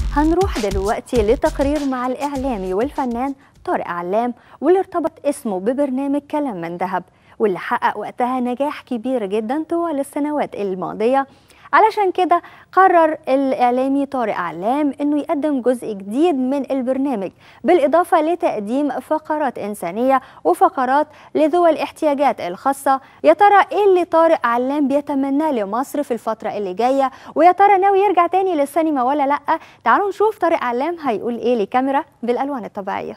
هنروح دلوقتي لتقرير مع الإعلامي والفنان طارق علام واللي ارتبط اسمه ببرنامج كلام من ذهب واللي حقق وقتها نجاح كبير جدا طوال السنوات الماضية علشان كده قرر الإعلامي طارق علام إنه يقدم جزء جديد من البرنامج بالإضافة لتقديم فقرات إنسانية وفقرات لذوي الاحتياجات الخاصة يا ترى إيه اللي طارق علام بيتمناه لمصر في الفترة اللي جاية ويا ترى ناوي يرجع تاني للسينما ولا لأ تعالوا نشوف طارق علام هيقول إيه لكاميرا بالألوان الطبيعية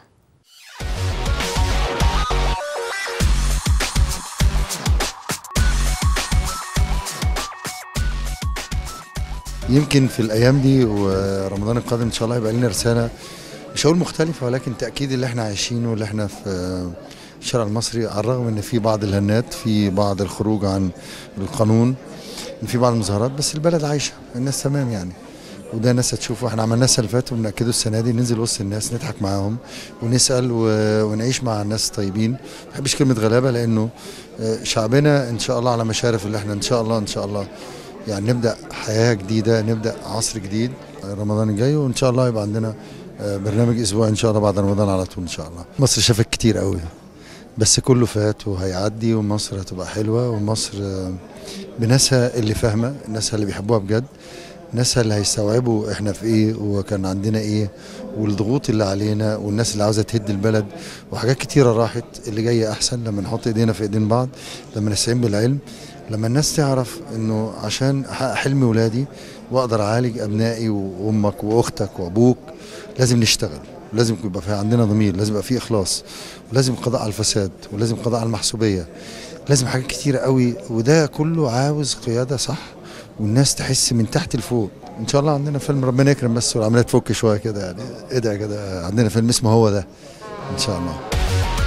يمكن في الايام دي ورمضان القادم ان شاء الله يبقى لنا رساله مش هقول مختلفه ولكن تاكيد اللي احنا عايشينه واللي احنا في الشارع المصري على الرغم ان في بعض الهنات في بعض الخروج عن القانون ان في بعض المظاهرات بس البلد عايشه الناس تمام يعني وده الناس هتشوفه احنا عملناه السنه اللي فاتت وبناكده السنه دي ننزل وسط الناس نضحك معاهم ونسال و... ونعيش مع الناس طيبين ما بحبش كلمه غلابه لانه شعبنا ان شاء الله على مشارف اللي احنا ان شاء الله ان شاء الله يعني نبدا حياه جديده نبدا عصر جديد رمضان الجاي وان شاء الله يبقى عندنا برنامج اسبوع ان شاء الله بعد رمضان على طول ان شاء الله مصر شافت كتير قوي بس كله فات وهيعدي ومصر هتبقى حلوه ومصر بناسها اللي فاهمه الناس اللي بيحبوها بجد الناس اللي هيستوعبوا احنا في ايه وكان عندنا ايه والضغوط اللي علينا والناس اللي عاوزه تهد البلد وحاجات كتيره راحت اللي جايه احسن لما نحط ايدينا في ايدين بعض لما نستعين بالعلم لما الناس تعرف انه عشان احقق حلم ولادي واقدر اعالج ابنائي وامك واختك وابوك لازم نشتغل لازم يبقى في عندنا ضمير لازم يبقى في اخلاص ولازم قضاء على الفساد ولازم قضاء على المحسوبيه لازم حاجات كتيره قوي وده كله عاوز قياده صح والناس تحس من تحت لفوق ان شاء الله عندنا فيلم ربنا يكرم بس والعمليه تفك شويه كده يعني ادعي كده عندنا فيلم اسمه هو ده ان شاء الله